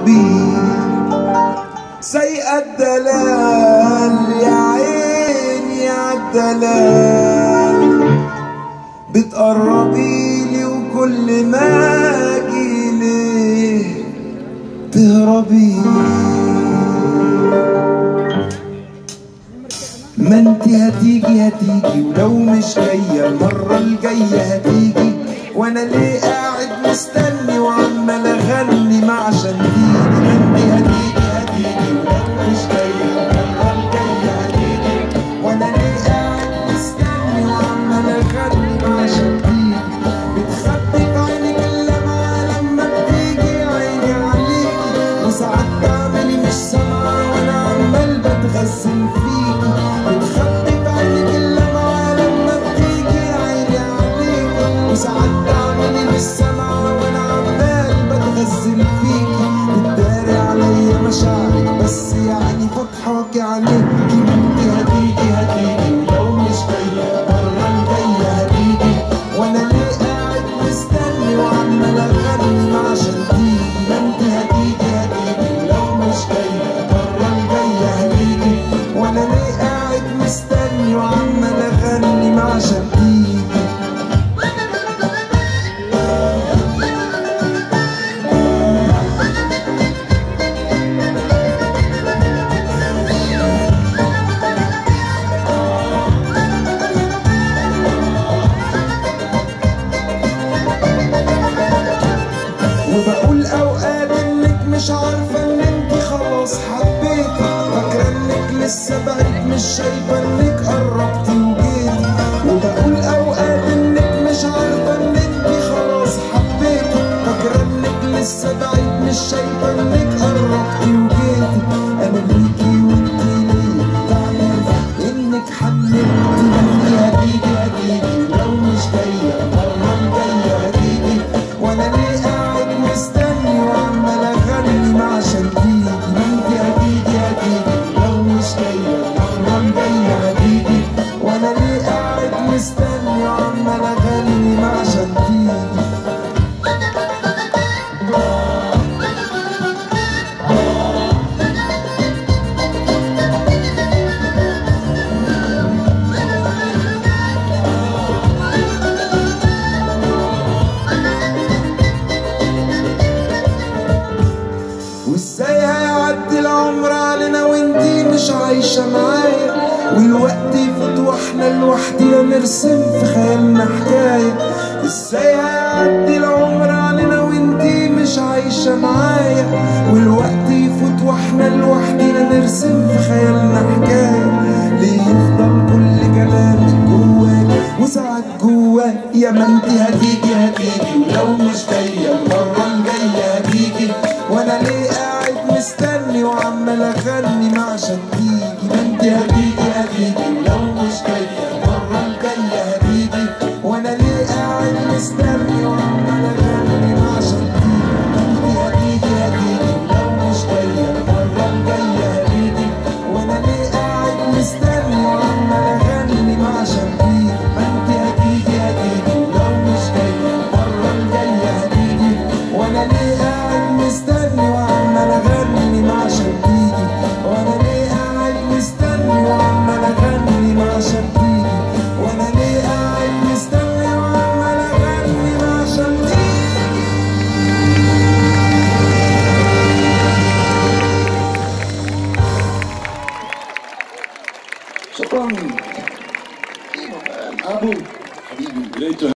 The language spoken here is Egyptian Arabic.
بيه سيئة الدلال يا عيني عالدلال بتقربي لي وكل ما اجي ليه تهربي ما انت هتيجي هتيجي ولو مش جاية المرة الجاية هتيجي وانا ليه قاعد مستني وعمال اغني مع عشان تيجي ما انت هتيجي هتيجي ولو مش جاية المرة الجاية هتيجي وانا ليه قاعد مستني وعمال اغني مع عشان تيجي بتخبي في عينك اللمعة لما بتيجي عيني عليكي وساعات تعملي مش سامعة وانا عمال بتغزل فيكي بتخبي في عينك اللمعة لما بتيجي عيني عليكي وساعات تعملي مش سامعة وانا عمال بتغزل فيكي بتداري عليا مشاعرك بس يعني بضحك عليكي ما انت هتيجي هتيجي ولو مش جاية مرة الجاية هتيجي وانا ليه قاعد مستني وعمال اغني مع عشان تيجي ما انت هتيجي هتيجي ولو مش جاية مرة الجاية هتيجي وانا ليه قاعد مستني وعمال اغني مع عشان تيجي وبقول اوقات انك مش عارفه ان انت خلاص حبيتي فاكره انك لسه بعيد مش شايفه انك قربتي وجيتي وبقول اوقات انك مش عارفه ان انت خلاص حبيتي فاكره انك لسه بعيد مش شايفه انك قربتي وجيتي انا ليكي وانت ليه تعملي انك حننتي ما انت هتيجي هتيجي لو مش جايه المره الجايه هتيجي وانا ليه قاعد مستني وعمال اغني مع عشان تيجي ما انت هتيجي هتيجي لو مش جايه المره الجايه هتيجي وانا ليه قاعد مستني وعمال اغني مع عشان تيجي وازاي هيعدي العمر علينا وانتي مش عايشة معايا والوقت يفوت واحنا لوحدينا نرسم في خيالنا حكاية ازاي هيعدي العمر علينا وانتي مش عايشة معايا والوقت يفوت واحنا لوحدينا نرسم في خيالنا حكاية ليه يفضل كل كلامك جواك وساعات جواك يا ما انتي هتيجي هتيجي ولو مش جاية المرة الجاية هتيجي وانا ليه قاعد مستني وعمال اغني مع عشان تيجي ما انت هتيجي هتيجي ولو مش جايه المره الجايه هتيجي وانا ليه قاعد مستني وعمال اغني مع عشان تيجي ما انت هتيجي هتيجي ولو مش جايه المره الجايه هتيجي وانا ليه قاعد مستني وعمال اغني مع عشان تيجي ما انت هتيجي هتيجي ولو مش جايه المره الجايه هتيجي وانا ليه قاعد مستني وعمال اغني مع عشان تيجي وانا ليه قاعد مستني وعمال اغني مع عشان تيجي وانا ليه قاعد مستني وعمال اغني مع عشان تيجي شكرا ابو حبيبي